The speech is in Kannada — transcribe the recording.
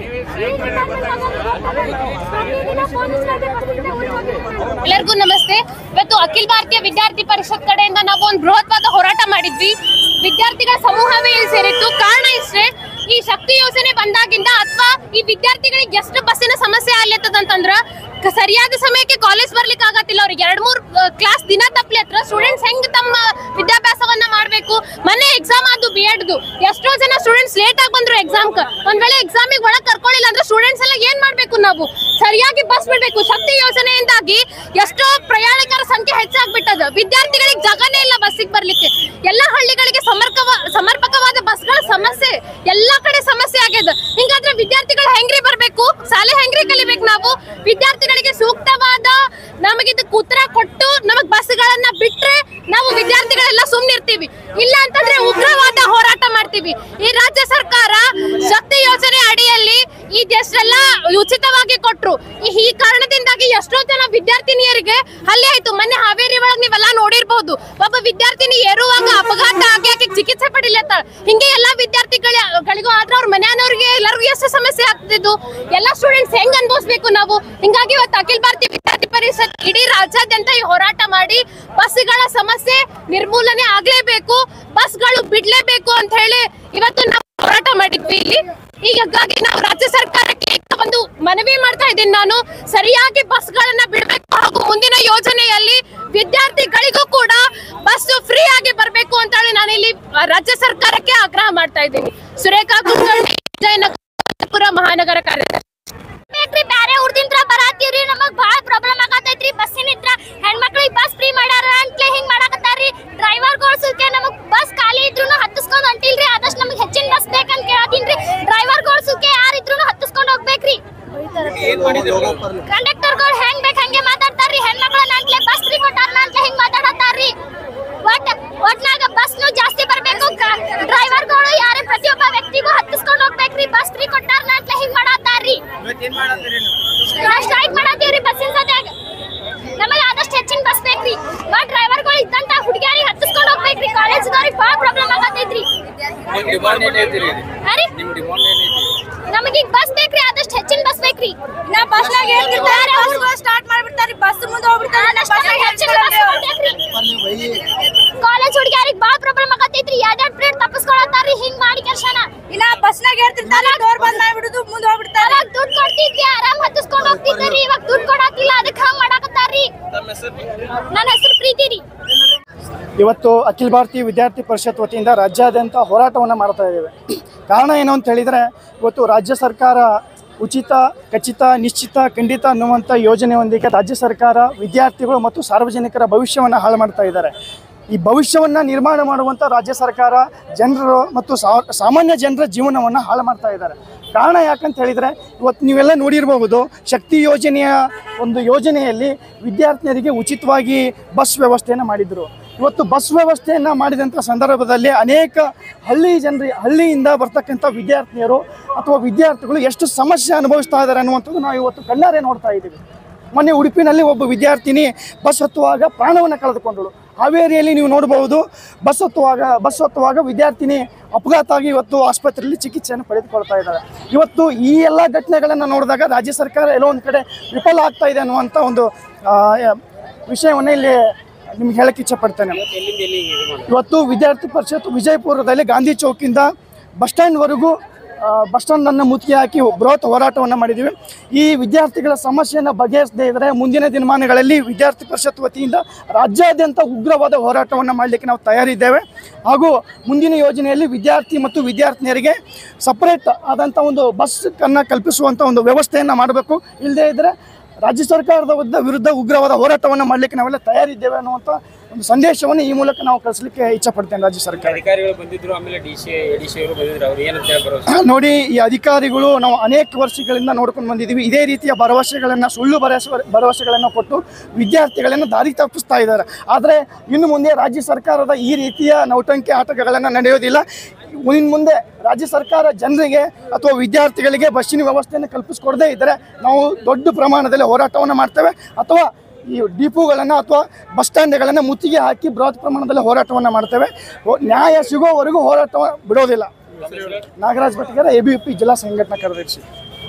ಎಲ್ಲರಿಗೂ ನಮಸ್ತೆ ಇವತ್ತು ಅಖಿಲ ಭಾರತೀಯ ವಿದ್ಯಾರ್ಥಿ ಪರಿಷತ್ ಕಡೆಯಿಂದ ನಾವು ಒಂದು ಬೃಹತ್ವಾದ ಹೋರಾಟ ಮಾಡಿದ್ವಿ ವಿದ್ಯಾರ್ಥಿಗಳ ಸಮೂಹವೇ ಇಲ್ಲಿ ಸೇರಿತ್ತು ಕಾರಣ ಇಷ್ಟೇ ಈ ಶಕ್ತಿ ಯೋಜನೆ ಬಂದಾಗಿಂದ ಅಥವಾ ಈ ವಿದ್ಯಾರ್ಥಿಗಳಿಗೆ ಎಷ್ಟು ಬಸ್ಸಿನ ಸಮಸ್ಯೆ ಆಗ್ಲತ್ತದಂತಂದ್ರ ಕ- ಸರಿಯಾದ ಸಮಯಕ್ಕೆ ಕಾಲೇಜ್ ಬರ್ಲಿಕ್ಕೆ ಆಗತ್ತಿಲ್ಲ ಅವ್ರಿಗೆ ಎರಡ್ ಮೂರ್ ಕ್ಲಾಸ್ ದಿನ ತಪ್ಪಲಿ ಹತ್ರ ಸ್ಟೂಡೆಂಟ್ಸ್ ಹೆಂಗ್ ತಮ್ಮ ವಿದ್ಯಾಭ್ಯಾಸವನ್ನ ಮಾಡ್ಬೇಕು ಮೊನ್ನೆ ಎಕ್ಸಾಮ್ ಆದ್ದು ಬಿ ಎಡ್ದು ಎಷ್ಟೋ ಜನ ಸ್ಟೂಡೆಂಟ್ಸ್ ಲೇಟ್ ಆಗಿ ಬಂದ್ರು ಎಕ್ಸಾಮ್ ಒಂದ್ ವೇಳೆ ಎಕ್ಸಾಮಿಗೆ ಒಳಗ್ ಕರ್ಕೊಳ್ಳಿಲ್ಲ ಅಂದ್ರೆ ಸ್ಟೂಡೆಂಟ್ಸ್ ಎಲ್ಲ ಏನ್ ಮಾಡ್ಬೇಕು ನಾವು ಸರಿಯಾಗಿ ಬಸ್ ಬಿಡ್ಬೇಕು ಶಕ್ತಿ ಯೋಜನೆಯಿಂದಾಗಿ ಎಷ್ಟೋ ಪ್ರಯಾಣಿಕರ ಸಂಖ್ಯೆ ಹೆಚ್ಚಾಗ್ಬಿಟ್ಟದ ವಿದ್ಯಾರ್ಥಿಗಳಿಗೆ ಜಾಗನೇ ಇಲ್ಲ ಬಸ್ಸಿಗೆ ಬರ್ಲಿಕ್ಕೆ ಎಲ್ಲ ಹಳ್ಳಿಗಳಿಗೆ ಸಮರ್ಕವ ಸಮರ್ಪಕವಾದ ಬಸ್ಗಳ ಸಮಸ್ಯೆ ಎಲ್ಲಾ ಕಡೆ ಸಮಸ್ಯೆ ಆಗ್ಯದ ಹಿಂಗಾದ್ರೆ ವಿದ್ಯಾರ್ಥಿಗಳು ಹೆಂಗ್ರಿ ಬರ್ಬೇಕು ಶಾಲೆ ಹೆಂಗ್ರಿ ಕಲಿಬೇಕು ನಾವು ವಿದ್ಯಾರ್ಥಿಗಳಿಗೆ ಸೂಕ್ತವಾದ ನಮಗೆ ಇದಕ್ಕೆ ಉತ್ತರ ಕೊಟ್ಟು ನಮಗ್ ಬಸ್ಗಳನ್ನ ಬಿಟ್ರೆ ನಾವು ವಿದ್ಯಾರ್ಥಿಗಳೆಲ್ಲ ಸುಮ್ನಿರ್ತೀವಿ ಇಲ್ಲ ಅಂತಂದ್ರೆ ಉಗ್ರವಾದ ಹೋರಾಟ ಮಾಡ್ತೀವಿ ಈ ರಾಜ್ಯ ಸರ್ಕಾರ ಶಕ್ತಿ ಯೋಜನೆ ಅಡಿಯಲ್ಲಿ ಈ ದೇಶದೆಲ್ಲ ಉಚಿತವಾಗಿ ಕೊಟ್ರು ಈ ಈ ಕಾರಣದಿಂದಾಗಿ ಎಷ್ಟೋ ಜನ ವಿದ್ಯಾರ್ಥಿನಿಯರಿಗೆ ಹಲ್ಲೆ ಆಯ್ತು ಮೊನ್ನೆ ಹಾವೇರಿ ಒಳಗ್ ನೀವೆಲ್ಲ ನೋಡಿರ್ಬಹುದು ಒಬ್ಬ ವಿದ್ಯಾರ್ಥಿನಿ ಏರುವಾಗ ಅಪಘಾತ ಆಗಿ ಆಕೆ ಚಿಕಿತ್ಸೆ ಪಡಿಲತ್ತಾಳ ಹಿಂಗೆ ಎಲ್ಲಾ ವಿದ್ಯಾರ್ಥಿಗಳಿಗೂ ಆದ್ರೆ ಅವ್ರ ಮನೆಯವ್ರಿಗೆ ಎಲ್ಲರಿಗೂ ಎಷ್ಟು ಸಮಸ್ಯೆ ಆಗ್ತಿದ್ದು ಎಲ್ಲಾ ಸ್ಟೂಡೆಂಟ್ಸ್ ಹೆಂಗ್ ಅನ್ಭವಿಸ್ಬೇಕು ನಾವು ಹಿಂಗಾಗಿ ಇವತ್ತು ಅಖಿಲ ಭಾರತೀಯ ವಿದ್ಯಾರ್ಥಿ ಪರಿಷತ್ ಇಡೀ ರಾಜ್ಯಾದ್ಯಂತ ಈ ಹೋರಾಟ ಮಾಡಿ ಬಸ್ಗಳ ಸಮಸ್ಯೆ ನಿರ್ಮೂಲನೆ ಆಗ್ಲೇಬೇಕು ಬಸ್ಗಳು ಬಿಡ್ಲೇಬೇಕು ಅಂತ ಹೇಳಿ ಇವತ್ತು ನಾವು ಹೋರಾಟ ಮಾಡಿದ್ವಿ ಇಲ್ಲಿ ಹೀಗಾಗಿ ನಾವು ರಾಜ್ಯ ಸರ್ಕಾರಕ್ಕೆ ಒಂದು ಮನವಿ ಮಾಡ್ತಾ ಇದ್ದೀನಿ ನಾನು ಸರಿಯಾಗಿ ಬಸ್ಗಳನ್ನ ಬಿಡಬೇಕು ಹಾಗೂ ಮುಂದಿನ ಯೋಜನೆಯಲ್ಲಿ ವಿದ್ಯಾರ್ಥಿಗಳಿಗೂ ಕೂಡ ಬಸ್ ಫ್ರೀ ಆಗಿ ಬರಬೇಕು ಅಂತ ಹೇಳಿ ನಾನು ಇಲ್ಲಿ ರಾಜ್ಯ ಸರ್ಕಾರಕ್ಕೆ ಆಗ್ರಹ ಮಾಡ್ತಾ ಇದ್ದೀನಿ ಸುರೇಖಾ ಕುಲಕರ್ಣಿ ವಿಜಯನಗರ ಮಹಾನಗರ ಕಾರ್ಯದರ್ಶಿ ಬೇಕ್ರಿ ಬ್ಯಾರೆ ಊರ್ದಿಂತ್ರ ಬರಾತೀವ್ರಿ ನಮಗ್ ಬಾಳ ಪ್ರಾಬ್ಲಮ್ ಆಗತೈತ್ರಿ ಬಸ್ಸಿನ ಇದ್ರ ಹೆಣ್ಮಕ್ಳಿಗೆ ಬಸ್ ಫ್ರೀ ಮಾಡ್ಯಾರ ಅಂತಲೇ ಹಿಂಗ್ ಮಾಡಾಕತ್ತಾರ್ರಿ ಡ್ರೈವರ್ಗಳು ಸುಲ್ಕೆ ನಮಗ್ ಬಸ್ ಖಾಲಿ ಇದ್ರು ಹತ್ತಿಸ್ಕೊಂಡ್ ಹೊಂಟಿಲ್ರಿ ಆದಷ್ಟು ನಮಗ್ ಹೆಚ್ಚಿನ ಬಸ್ ಬೇಕಂತ ಕೇಳತ್ತೀನ್ರಿ ಡ್ರೈವರ್ಗಳು ಸುಲ್ಕೆ ಯಾರಿದ್ರು ಹತ್ತಿಸ್ಕೊಂಡ್ ಹೋಗ್ಬೇಕ್ರಿ ಕಂಡಕ್ಟರ್ಗಳು ಹೆಂಗ್ ಬೇಕ್ ಹಂಗೆ ಮಾತಾಡ್ತಾರ್ರಿ ಹೆಣ್ಮಕ್ಳನ್ನ ಅಂತಲೇ ಬಸ್ ಫ್ರೀ ಕೊಟ್ಟಾರ ಅಂತಲೇ ಹಿಂಗ್ ಮಾತಾಡತ್ತಾರ್ರಿ ಒಟ್ ಒಟ್ನಾಗ ಬಸ್ನು ಜಾಸ್ತಿ ಬರ್ಬೇಕು ಡ್ರೈವರ್ಗಳು ಯಾರೇ ಪ್ರತಿಯೊಬ್ಬ ವ್ಯಕ್ತಿಗೂ ಹತ್ತಿಸ್ಕೊಂಡ್ ಹೋಗ್ಬೇಕ್ರಿ ಬಸ್ ಫ್ರೀ ಕೊಟ್ಟಾರ ಅಂತಲೇ ಹಿಂಗ್ ಮಾಡತ್ತಾರ್ರಿ ಸ್ಟ್ರೈಕ್ ಮಾಡತ್ತೀವ್ರಿ ಬಸ್ಸಿನ ಸದ್ಯಾಗ ನಮಗೆ ಆದಷ್ಟು ಹೆಚ್ಚಿನ ಬಸ್ ಬೇಕ್ರಿ ಬಟ್ ಡ್ರೈವರ್ಗಳು ಇದ್ದಂತ ಹುಡುಗಿಯರಿಗೆ ಹತ್ತಿಸ್ಕೊಂಡು ಹೋಗ್ಬೇಕ್ರಿ ಕಾಲೇಜ್ದವ್ರಿಗೆ ಭಾಳ ಪ್ರಾಬ್ಲಮ್ ಆಗತೈತ್ರಿ ನಿಮ್ ಡಿಮಾಂಡ್ ಏನೈತ್ರಿ ಅರಿ ನಿಮ್ ಡಿಮಾಂಡ್ ಏನೈತಿ ನಮಗೆ ಈಗ ಬಸ್ ಬೇಕ್ರಿ ಆದಷ್ಟು ಹೆಚ್ಚಿನ ಬಸ್ ಬೇಕ್ರಿ ನಾ ಬಸ್ನಾಗ ಹೇಳ್ತಿರ್ತಾರೆ ಬಸ್ಗಳು ಸ್ಟಾರ್ಟ್ ಮಾಡ್ಬಿಡ್ತಾರೆ ಬಸ್ ಮುಂದೆ ಹೋಗ್ಬಿಡ್ತಾರೆ ಹೆಚ್ಚಿನ ಬಸ್ ಬೇಕ್ರಿ ಕಾಲೇಜ್ ಹುಡುಗಿಯರಿಗೆ ಭಾಳ ಪ್ರಾಬ್ಲಮ್ ಆಗತೈತ್ರಿ ಎರಡೆರಡು ಪೀರಿಯಡ್ ತಪ್ಪಿಸ್ಕೊಳತ್ತಾರ್ರಿ ಹಿಂಗ್ ಮಾಡಿ ಕೆಲ್ಸನ ಇನ್ನ ಬಸ್ನಾಗ ಹೇಳ್ತಿರ್ತಾರೆ ಡೋರ್ ಬಂದ್ ಮಾಡ್ಬಿಡುದು ಮುಂದೆ ಹೋಗ್ಬಿಡ್ತಾರೆ ಅವಾಗ ದುಡ್ಡು ಕೊಡ್ತಿದ್ವಿ ಆರಾಮ್ ಹತ್ತಿಸ್ಕೊಂಡು ಹೋಗ್ತಿದ್ರಿ ಇವಾಗ ದುಡ್ಡು ಕೊಡಾತಿಲ್ಲ ಅದಕ್ಕೆ ಹಂಗ್ ಮಾಡಾಕತ್ತಾರ್ರಿ ತಮ್ಮ ಹೆಸರು ನನ್ನ ಹೆಸರು ಪ್ರೀತಿ ರೀ ಇವತ್ತು ಅಖಿಲ ಭಾರತೀಯ ವಿದ್ಯಾರ್ಥಿ ಪರಿಷತ್ ವತಿಯಿಂದ ರಾಜ್ಯಾದ್ಯಂತ ಹೋರಾಟವನ್ನು ಮಾಡ್ತಾ ಇದ್ದೇವೆ ಕಾರಣ ಏನು ಅಂತ ಹೇಳಿದರೆ ಇವತ್ತು ರಾಜ್ಯ ಸರ್ಕಾರ ಉಚಿತ ಖಚಿತ ನಿಶ್ಚಿತ ಖಂಡಿತ ಅನ್ನುವಂಥ ಯೋಜನೆಯೊಂದಿಗೆ ರಾಜ್ಯ ಸರ್ಕಾರ ವಿದ್ಯಾರ್ಥಿಗಳು ಮತ್ತು ಸಾರ್ವಜನಿಕರ ಭವಿಷ್ಯವನ್ನು ಹಾಳು ಮಾಡ್ತಾ ಇದ್ದಾರೆ ಈ ಭವಿಷ್ಯವನ್ನು ನಿರ್ಮಾಣ ಮಾಡುವಂಥ ರಾಜ್ಯ ಸರ್ಕಾರ ಜನರು ಮತ್ತು ಸಾ- ಸಾಮಾನ್ಯ ಜನರ ಜೀವನವನ್ನು ಹಾಳು ಮಾಡ್ತಾ ಇದ್ದಾರೆ ಕಾರಣ ಯಾಕಂತ ಹೇಳಿದರೆ ಇವತ್ತು ನೀವೆಲ್ಲ ನೋಡಿರಬಹುದು ಶಕ್ತಿ ಯೋಜನೆಯ ಒಂದು ಯೋಜನೆಯಲ್ಲಿ ವಿದ್ಯಾರ್ಥಿನಿಯರಿಗೆ ಉಚಿತವಾಗಿ ಬಸ್ ವ್ಯವಸ್ಥೆಯನ್ನು ಮಾಡಿದರು ಇವತ್ತು ಬಸ್ ವ್ಯವಸ್ಥೆಯನ್ನು ಮಾಡಿದಂಥ ಸಂದರ್ಭದಲ್ಲಿ ಅನೇಕ ಹಳ್ಳಿ ಜನರಿ ಹಳ್ಳಿಯಿಂದ ಬರ್ತಕ್ಕಂಥ ವಿದ್ಯಾರ್ಥಿನಿಯರು ಅಥವಾ ವಿದ್ಯಾರ್ಥಿಗಳು ಎಷ್ಟು ಸಮಸ್ಯೆ ಅನುಭವಿಸ್ತಾ ಇದ್ದಾರೆ ಅನ್ನುವಂಥದ್ದು ನಾವು ಇವತ್ತು ಕಣ್ಣಾರೆ ನೋಡ್ತಾ ಇದ್ದೀವಿ ಮೊನ್ನೆ ಉಡುಪಿನಲ್ಲಿ ಒಬ್ಬ ವಿದ್ಯಾರ್ಥಿನಿ ಬಸ್ ಹತ್ತುವಾಗ ಪ್ರಾಣವನ್ನು ಕಳೆದುಕೊಂಡಳು ಹಾವೇರಿಯಲ್ಲಿ ನೀವು ನೋಡಬಹುದು ಬಸ್ ಹತ್ತುವಾಗ ಬಸ್ ಹತ್ತುವಾಗ ವಿದ್ಯಾರ್ಥಿನಿ ಅಪಘಾತ ಆಗಿ ಇವತ್ತು ಆಸ್ಪತ್ರೆಯಲ್ಲಿ ಚಿಕಿತ್ಸೆಯನ್ನು ಪಡೆದುಕೊಳ್ತಾ ಇದ್ದಾರೆ ಇವತ್ತು ಈ ಎಲ್ಲ ಘಟನೆಗಳನ್ನು ನೋಡಿದಾಗ ರಾಜ್ಯ ಸರ್ಕಾರ ಎಲ್ಲೋ ಒಂದು ಕಡೆ ವಿಫಲ ಆಗ್ತಾ ಇದೆ ಅನ್ನುವಂಥ ಒಂದು ಆ, ವಿಷಯವನ್ನು ಇಲ್ಲಿ ನಿಮ್ಗೆ ಹೇಳಕ್ಕೆ ಇಚ್ಛಪಡ್ತೇನೆ ಇವತ್ತು ವಿದ್ಯಾರ್ಥಿ ಪರಿಷತ್ ವಿಜಯಪುರದಲ್ಲಿ ಗಾಂಧಿ ಚೌಕಿಂದ ಬಸ್ ಸ್ಟ್ಯಾಂಡ್ವರೆಗೂ ಬಸ್ ಸ್ಟ್ಯಾಂಡನ್ನು ಮುತ್ತಿಗೆ ಹಾಕಿ ಬೃಹತ್ ಹೋರಾಟವನ್ನು ಮಾಡಿದ್ದೀವಿ ಈ ವಿದ್ಯಾರ್ಥಿಗಳ ಸಮಸ್ಯೆಯನ್ನು ಬಗೆಹರಿಸದೇ ಇದ್ದರೆ ಮುಂದಿನ ದಿನಮಾನಗಳಲ್ಲಿ ವಿದ್ಯಾರ್ಥಿ ಪರಿಷತ್ ವತಿಯಿಂದ ರಾಜ್ಯಾದ್ಯಂತ ಉಗ್ರವಾದ ಹೋರಾಟವನ್ನು ಮಾಡಲಿಕ್ಕೆ ನಾವು ತಯಾರಿದ್ದೇವೆ ಹಾಗೂ ಮುಂದಿನ ಯೋಜನೆಯಲ್ಲಿ ವಿದ್ಯಾರ್ಥಿ ಮತ್ತು ವಿದ್ಯಾರ್ಥಿನಿಯರಿಗೆ ಸಪರೇಟ್ ಆದಂಥ ಒಂದು ಬಸ್ಸನ್ನು ಕಲ್ಪಿಸುವಂಥ ಒಂದು ವ್ಯವಸ್ಥೆಯನ್ನು ಮಾಡಬೇಕು ಇಲ್ಲದೇ ಇದ್ದರೆ ರಾಜ್ಯ ಸರ್ಕಾರದ ವಿರುದ್ಧ ವಿರುದ್ಧ ಉಗ್ರವಾದ ಹೋರಾಟವನ್ನು ಮಾಡಲಿಕ್ಕೆ ನಾವೆಲ್ಲ ತಯಾರಿದ್ದೇವೆ ಅನ್ನುವಂಥ ಒಂದು ಸಂದೇಶವನ್ನು ಈ ಮೂಲಕ ನಾವು ಕಳಿಸ್ಲಿಕ್ಕೆ ಇಚ್ಛಪಡ್ತೇನೆ ರಾಜ್ಯ ಸರ್ಕಾರ ಅಧಿಕಾರಿಗಳು ಬಂದಿದ್ರು ಆಮೇಲೆ ಡಿ ಸಿ ಡಿ ಸಿ ಅವರು ಬಂದಿದ್ರು ಅವ್ರು ಏನಂತ ಹೇಳಿ ಭರವಸೆ ನೋಡಿ ಈ ಅಧಿಕಾರಿಗಳು ನಾವು ಅನೇಕ ವರ್ಷಗಳಿಂದ ನೋಡ್ಕೊಂಡು ಬಂದಿದ್ದೀವಿ ಇದೇ ರೀತಿಯ ಭರವಸೆಗಳನ್ನು ಸುಳ್ಳು ಭರವಸೆ ಭರವಸೆಗಳನ್ನು ಕೊಟ್ಟು ವಿದ್ಯಾರ್ಥಿಗಳನ್ನು ದಾರಿ ತಪ್ಪಿಸ್ತಾ ಇದ್ದಾರೆ ಆದರೆ ಇನ್ನು ಮುಂದೆ ರಾಜ್ಯ ಸರ್ಕಾರದ ಈ ರೀತಿಯ ನೌಟಂಕಿ ಆಟಗಳನ್ನು ನಡೆಯೋದಿಲ್ಲ ಇನ್ನು ಮುಂದೆ ರಾಜ್ಯ ಸರ್ಕಾರ ಜನರಿಗೆ ಅಥವಾ ವಿದ್ಯಾರ್ಥಿಗಳಿಗೆ ಬಸ್ಸಿನ ವ್ಯವಸ್ಥೆಯನ್ನು ಕಲ್ಪಿಸ್ಕೊಡದೇ ಇದ್ದರೆ ನಾವು ದೊಡ್ಡ ಪ್ರಮಾಣದಲ್ಲಿ ಹೋರಾಟವನ್ನು ಮಾಡ್ತೇವೆ ಅಥವಾ ಈ ಡಿಪೋಗಳನ್ನು ಅಥವಾ ಬಸ್ ಸ್ಟ್ಯಾಂಡ್ಗಳನ್ನು ಮುತ್ತಿಗೆ ಹಾಕಿ ಬೃಹತ್ ಪ್ರಮಾಣದಲ್ಲಿ ಹೋರಾಟವನ್ನು ಮಾಡ್ತೇವೆ ಹೋ- ನ್ಯಾಯ ಸಿಗೋವರೆಗೂ ಹೋರಾಟ ಬಿಡೋದಿಲ್ಲ ನಾಗರಾಜ್ ಭಟ್ಗರ ಎ ಬಿ ಪಿ ಜಿಲ್ಲಾ ಸಂಘಟನಾ ಕಾರ್ಯದರ್ಶಿ